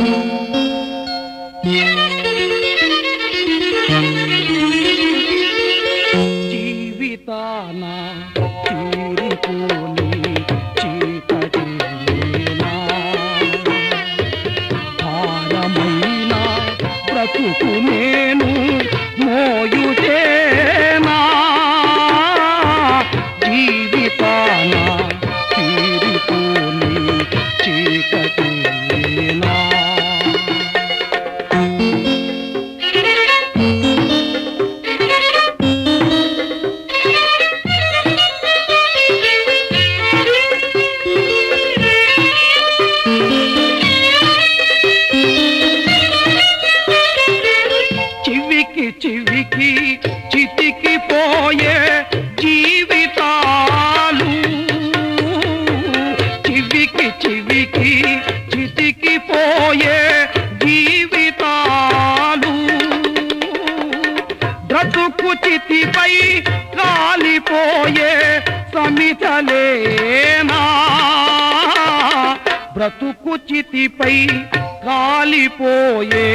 జీవితాన తీరిపోని చీకటినా భారమైన బ్రతుకు నేను మోయుటేనా జీవితాన తీరిపోని చీకటినా చివికి చివికి చితికి పోయే జీవితాలు చివికి చివికి చితికి పోయే జీవితాలు బ్రతుకు చితిపై కాలిపోయే సమితలేనా బ్రతుకు చితిపై కాలిపోయే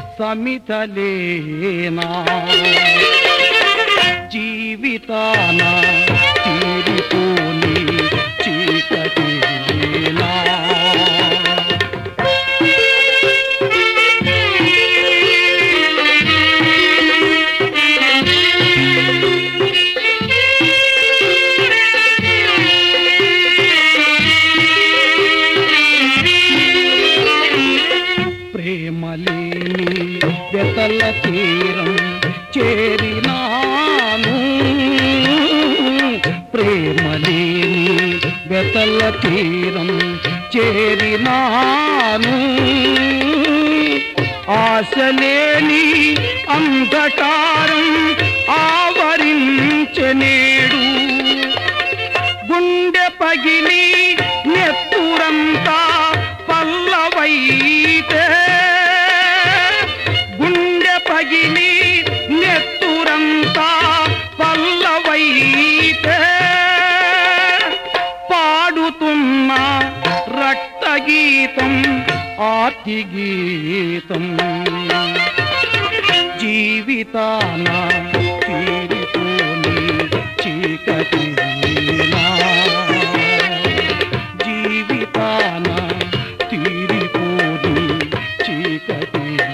సమితలేనా జీవితాన తీరిపోని చీకటిలేనా ప్రేమలేని వెతల తీరం చేరినాను ప్రేమలేని వెతల తీరం చేరినాను ఆశలేని అంధకారం ఆవరించనేడు గుండె పగిలి నెత్తురంతా పల్లవైతే గుండె పగిలి నెత్తురంతా పల్లవైతే పాడుతున్న రక్తగీతం ఆర్తి గీతం జీవితాన తీరిపోని చీకటినా జీవితాన తీరిపోని చీకటినా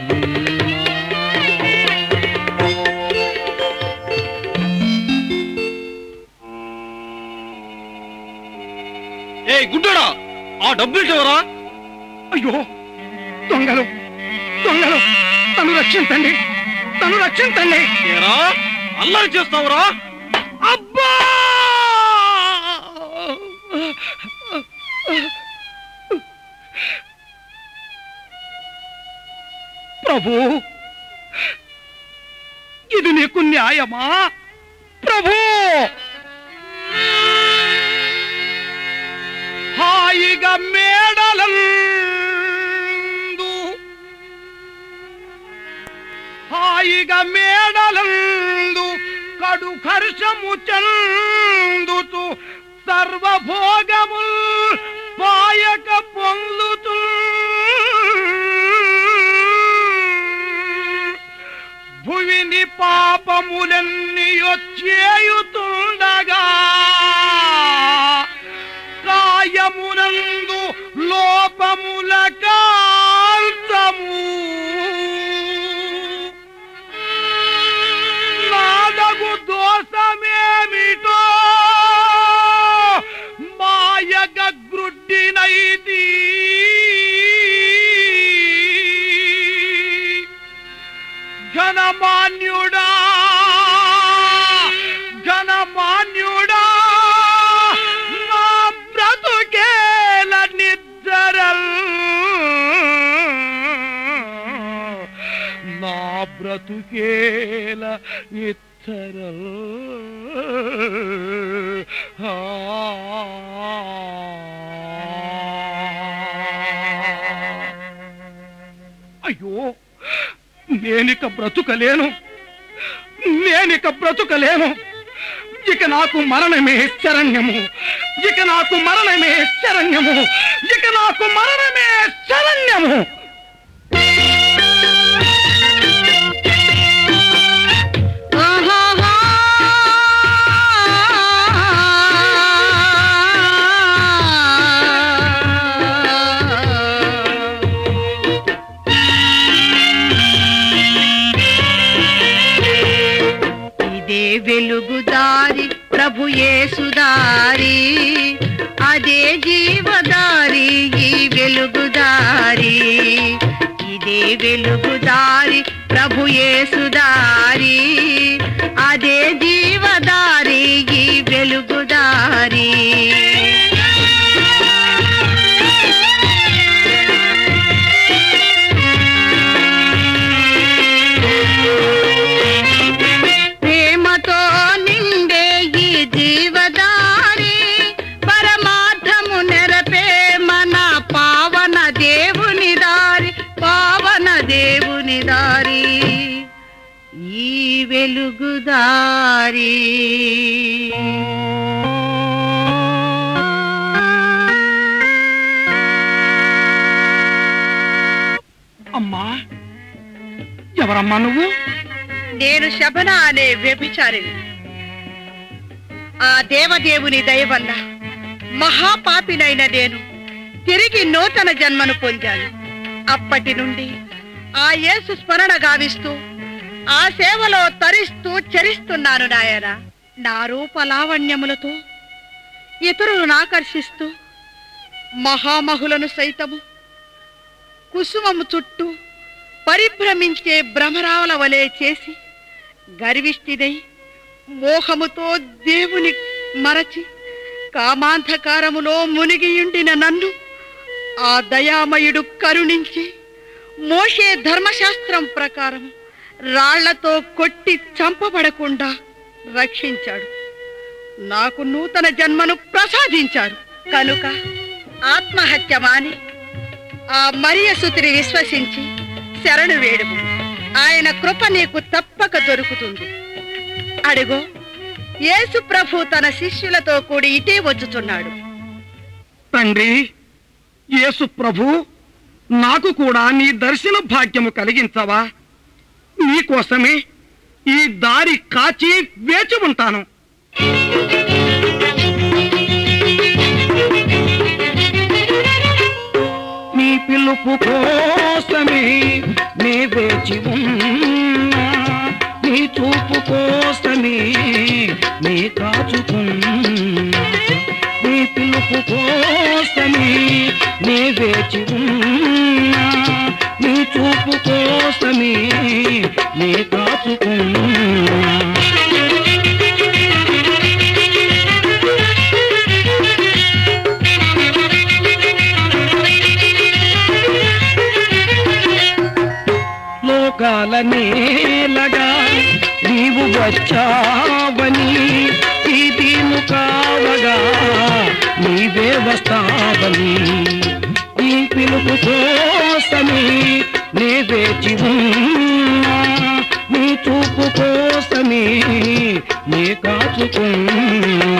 ఏ గుడ్డోడా ఆ డబ్బులు ఎవరా అయ్యో దొంగలు దొంగలు తను రక్షించండి తను రక్షించండి ఏరా అల్లరి చేస్తావురా అబ్బా ప్రభు ఇది నీకు న్యాయమా ప్రభు హాయిగా మేడలందు హాయిగా మేడలందు కడు హర్షము చందుతూ సర్వభోగముల్ పాయక పొందుతూ భువిని పాపములన్నీ వచ్చేయుతుండగా కాయమునందు లోపముల కాల్చము నాదగు దోషమేమిటో మాయగ గ్రుడ్డినైతి ఘనమాన్యుడా ఘనమాన్యుడా నా బ్రతుకేల నిద్రల్ నా బ్రతుకేల నిద్రల్ అయ్యో నేనిక బ్రతుకలేను నేనిక బ్రతుకలేను ఇక నాకు మరణమే శరణ్యము ఇక నాకు మరణమే శరణ్యము ఇక నాకు మరణమే శరణ్యము దారి ఇదే వెలుగు దారి ప్రభు యేసు దారి అదే జీవదారి ఈ వెలుగు దారి ప్రేమతో నిండే ఈ జీవదారి పరమార్థము నెరపే మన పావన దేవుని దారి పావన దేవుని దారి ఈ వెలుగు దారి అమ్మా ఎవరమ్మా నువ్వు నేను శబన అనే వ్యభిచారిని ఆ దేవదేవుని దయ వల్ల మహాపాపినైన నేను తిరిగి నూతన జన్మను పొందాను అప్పటి నుండి ఆ యేసు స్మరణ గావిస్తూ ఆ సేవలో తరిస్తూ చరిస్తున్నాను నాయన నా రూప లావణ్యములతో ఇతరులను ఆకర్షిస్తూ మహామహులను సైతము కుసుమము చుట్టూ పరిభ్రమించే భ్రమరావుల వలె చేసి గర్విష్ఠిదై మోహముతో దేవుని మరచి కామాంధకారములో మునిగియుండిన నన్ను ఆ దయామయుడు కరుణించి మోషే ధర్మశాస్త్రం ప్రకారం రాళ్లతో కొట్టి చంపబడకుండా రక్షించాడు నాకు నూతన జన్మను ప్రసాదించాడు కనుక ఆత్మహత్య మాని ఆ మరియ సుతిని విశ్వసించి శరణు వేడుము ఆయన కృప నీకు తప్పక దొరుకుతుంది అడుగో యేసు ప్రభు తన శిష్యులతో కూడి ఇటే వచ్చుచున్నాడు తండ్రి యేసు ప్రభు నాకు కూడా నీ దర్శన భాగ్యము కలిగించవా నీకోసమే ఈ దారి కాచి వేచి ఉంటాను నీ పిలుపు కోసమే నే వేచి ఉన్నా నీ చూపు కోసమే నీ కాచుకున్నా నీ పిలుపు కోసమే నే వేచి ఉన్నా నీ చూపు కోసమే నే కాచుకున్నా లోకాల నేలగా నీవు వచ్చావని ఈ దీను కావగా నీవే వస్తావని ఈ పిలుపు కోసమే నే వేచి ఉన్నా నీ చూపు కోసమే నే కాచుకున్నా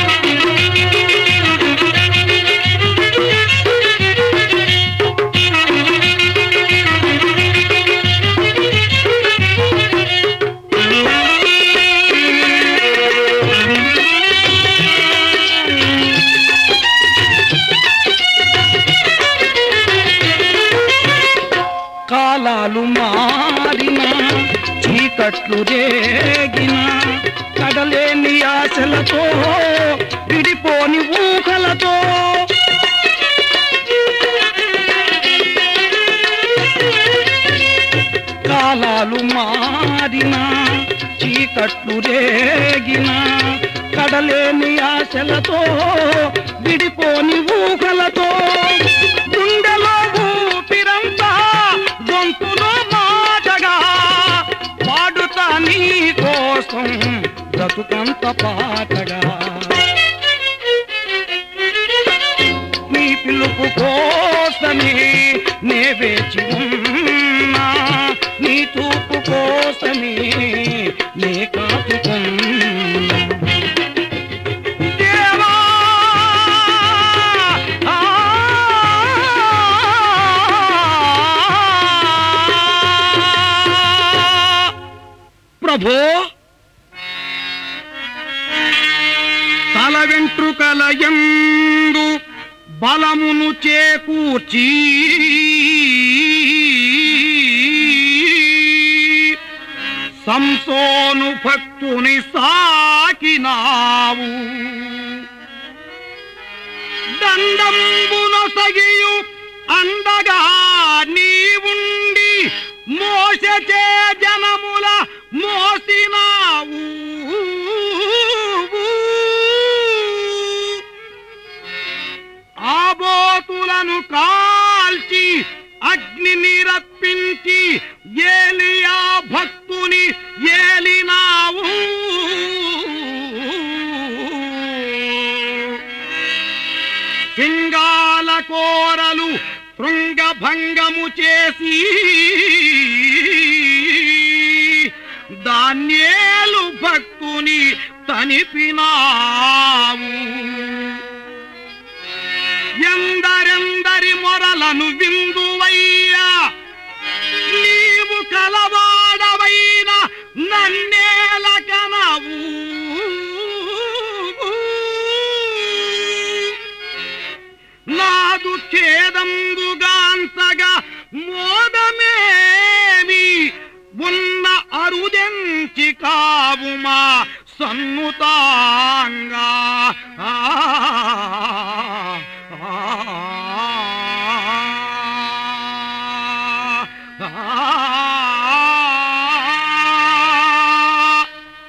కాలాలు మారిన చీకట్లు రేగిన కడలేని ఆశలతో విడిపోని ఊహలతో కాలాలు మారిన చీకట్లు రేగిన కడలేని ఆశలతో విడిపోని ఊహలతో గుండెలో ఊపిరంతా గొంతులో మాటగా పాడుతా నీ కోసం బ్రతుకంత పాటగా నీ పిలుపు కోసమే నే వేచి ఉన్నా నీ చూపు కోసమే నే కాచుకున్నా దేవా ఆ ప్రభో తల వెంట్రుకల ఎందు బలమును చేకూర్చి సంసోను భక్తుని సాకినావు దండంబున సగియు అండగా నీవుండి మోసచే జనముల మోసినావు ఆబోతులను కాల్చి అగ్నిని రప్పించి ఏలియా భక్తుని ఏలినావు సింగాల కోరలు శృంగభంగము చేసి దాన్యేలు భక్తుని తనిపినావు ఎందరెందరి మొరలను విందువయ్యా నీవు కలవాడవైన నన్నేల కనవు నాదు ఛేదంబుగాంతగా మోదమేమి ఉన్న అరుదెంచి కావుమా సన్నుతాంగా ఆ, ఆ, ఆ.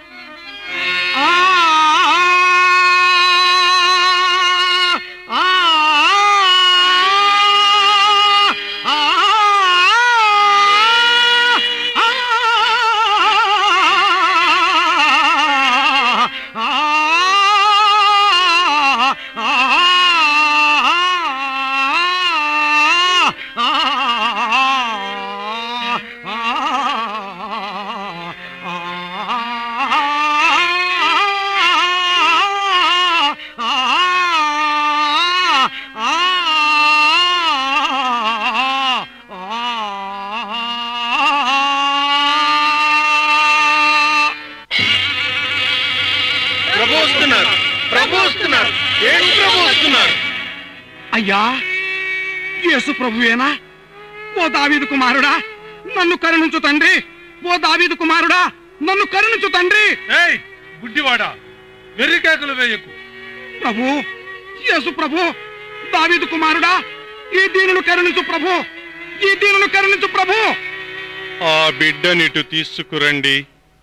ప్రభు వస్తున్నారు ప్రభు వస్తున్నారు ఏం ప్రభు వస్తున్నారు అయ్యా యేసు ప్రభువేనా ఓ దావీదు కుమారుడా నన్ను కరుణించు తండ్రి ఓ దావీదు కుమారుడా నన్ను కరుణించు తండ్రి ఏయ్ గుడ్డివాడా వెర్రికేకలు వేయకు ప్రభు యేసు ప్రభు దావీదు కుమారుడా ఈ దీనులు కరుణించు ప్రభు ఈ దీనులు కరుణించు ప్రభు ఆ బిడ్డనిటు తీసుకురండి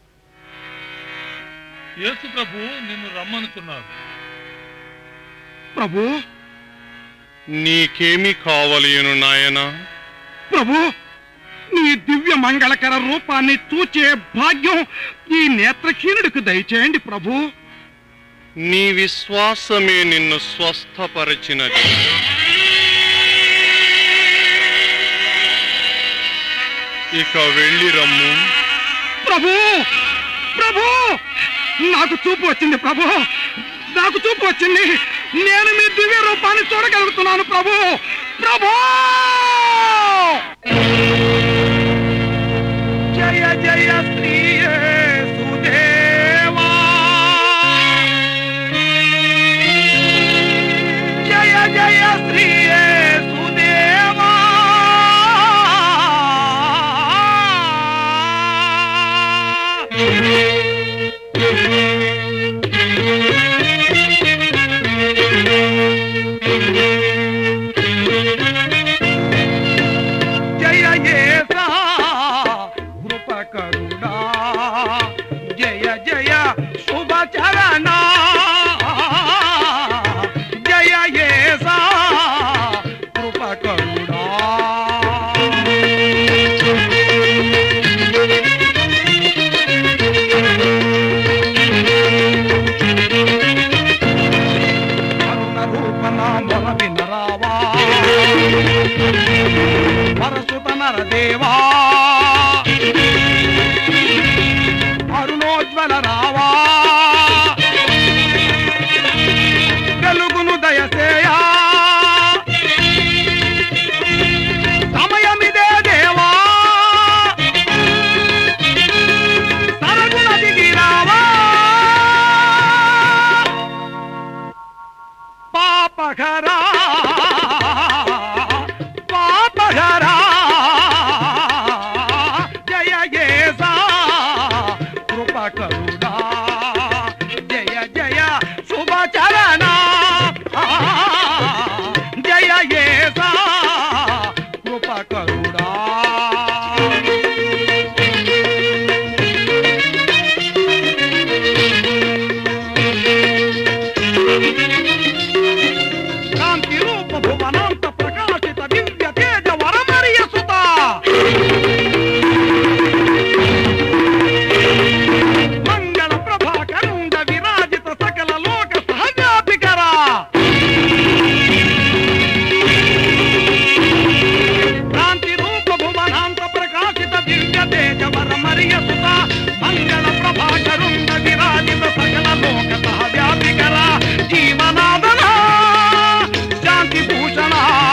యేసు ప్రభు నిన్ను రమ్మనుతున్నారు ప్రభు నీకేమి కావలియను నాయనా ప్రభు నీ దివ్య మంగళకర రూపాన్ని చూచే భాగ్యం ఈ నేత్రహీనుడికి దయచేయండి ప్రభు నీ విశ్వాసమే నిన్ను స్వస్థపరచినది ఇక వెళ్ళి రమ్ము ప్రభు ప్రభు నాకు చూపు వచ్చింది ప్రభు నాకు చూపు వచ్చింది నేను మీ దివ్య రూపాన్ని చూడగలుగుతున్నాను ప్రభు ప్రభు జయ జయ శ్రీ సుదేవా జయ జయ శ్రీ సుదేవా జయ యేసా కృపకరుణా జయ జయ శుభ చరణ జయ యేసా కృపకరుణా కరుణ రూపన మొర వినరావా పరసుత నరదేవా అరుణోజ్వల రావా వెలుగును దయసేయా సమయమిదే దేవా సరగుణ దిగిరావా పాపఘరా పాపఘరా జయ యేసా కృపకరుణా జయ జయ శుభచరణ జయ యేసా కృపకరుడా కాంతి రూప భువనాంత ప్రకాశిత దివ్య తేజ వరమరియ సుత మంగళ ప్రభాకరుండ విరాజిత సకల లోక సహజాతికరా కాంతి రూప భువనాంత ప్రకాశిత దివ్య తేజ వరమరియ సుత మంగళ ప్రభాకరుండ విరాజిత సకల లోక సహవ్యాపికర జీవనాదన శాంతి భూషణ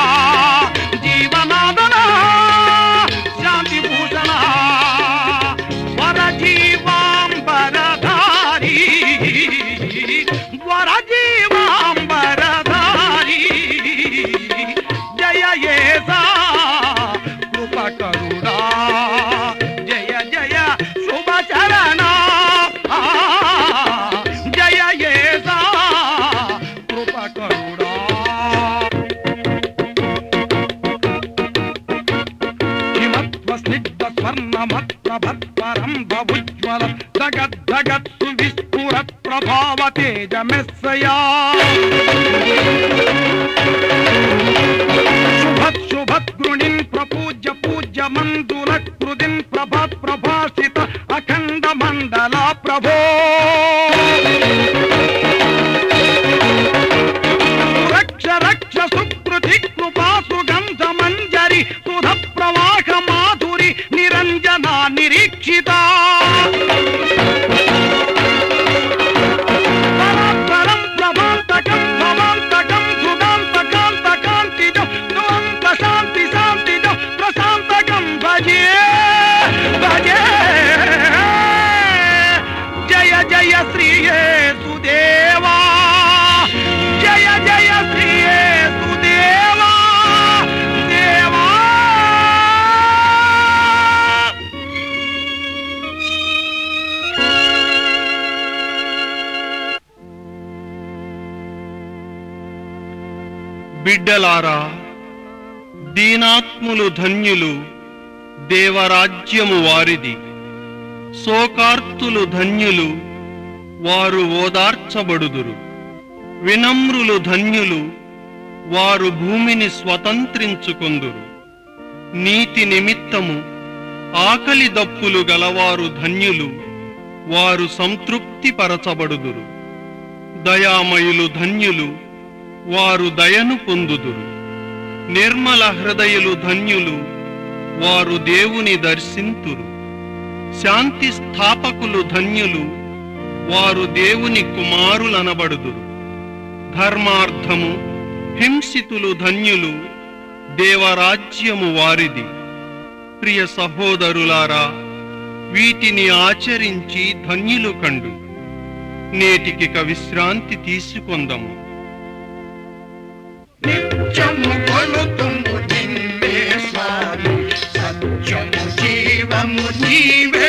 జీవనాదన శాంతి భూషణ వర జీవాంబరధారి వర జీవాంబరధారి జయ ఏసా కృపకరుడా జయ జయ శుభచరణ ఆ, జయ ఏసా కృపకరుడా హిమత్వ స్నిగ్ధ స్వర్ణమత్ప్రభత్పరం బుజ్వల జగత్ జగత్సు విస్ఫురత్ ప్రభావ తేజమెస్సయా శుభత్ శుభత్ గృణిన్ ప్రపూజ్య పూజ్య మందుల కృదిన్ ప్రభాత్ ప్రభాసిత అఖండ మండల ప్రభో రక్ష రక్ష సుకృతి కృపా సుగంధ మంజరి సుధ ప్రవాహ మాధురి నిరంజన నిరీక్షిత పరాత్పరం ప్రభాంతకం భవాంతకం సుగాంతకాంతకాంతిజం దువంత శాంతి శాంతిజం ప్రశాంతకం భజే భజే జయ జయ శ్రీయే సుదేవా జయ జయ శ్రీయే సుదేవా దేవా బిడ్డలారా దీనాత్ములు ధన్యులు దేవరాజ్యము వారిది శోకార్తులు ధన్యులు వారు ఓదార్చబడుదురు వినమ్రులు ధన్యులు వారు భూమిని స్వతంత్రించుకొందురు నీతి నిమిత్తము ఆకలి దప్పులు గలవారు ధన్యులు వారు సంతృప్తి పరచబడుదురు దయామయులు ధన్యులు వారు దయను పొందుదురు నిర్మల హృదయులు ధన్యులు వారు దేవుని దర్శింతురు శాంతి స్థాపకులు ధన్యులు వారు దేవుని కుమారులనబడుదురు ధర్మార్థము హింసితులు ధన్యులు దేవరాజ్యము వారిది ప్రియ సహోదరులారా వీటిని ఆచరించి ధన్యులు కండు నేటికిక విశ్రాంతి తీసుకొందము నిత్యము కొలుతుము నిన్నే స్వామి సత్యము జీవము నీవే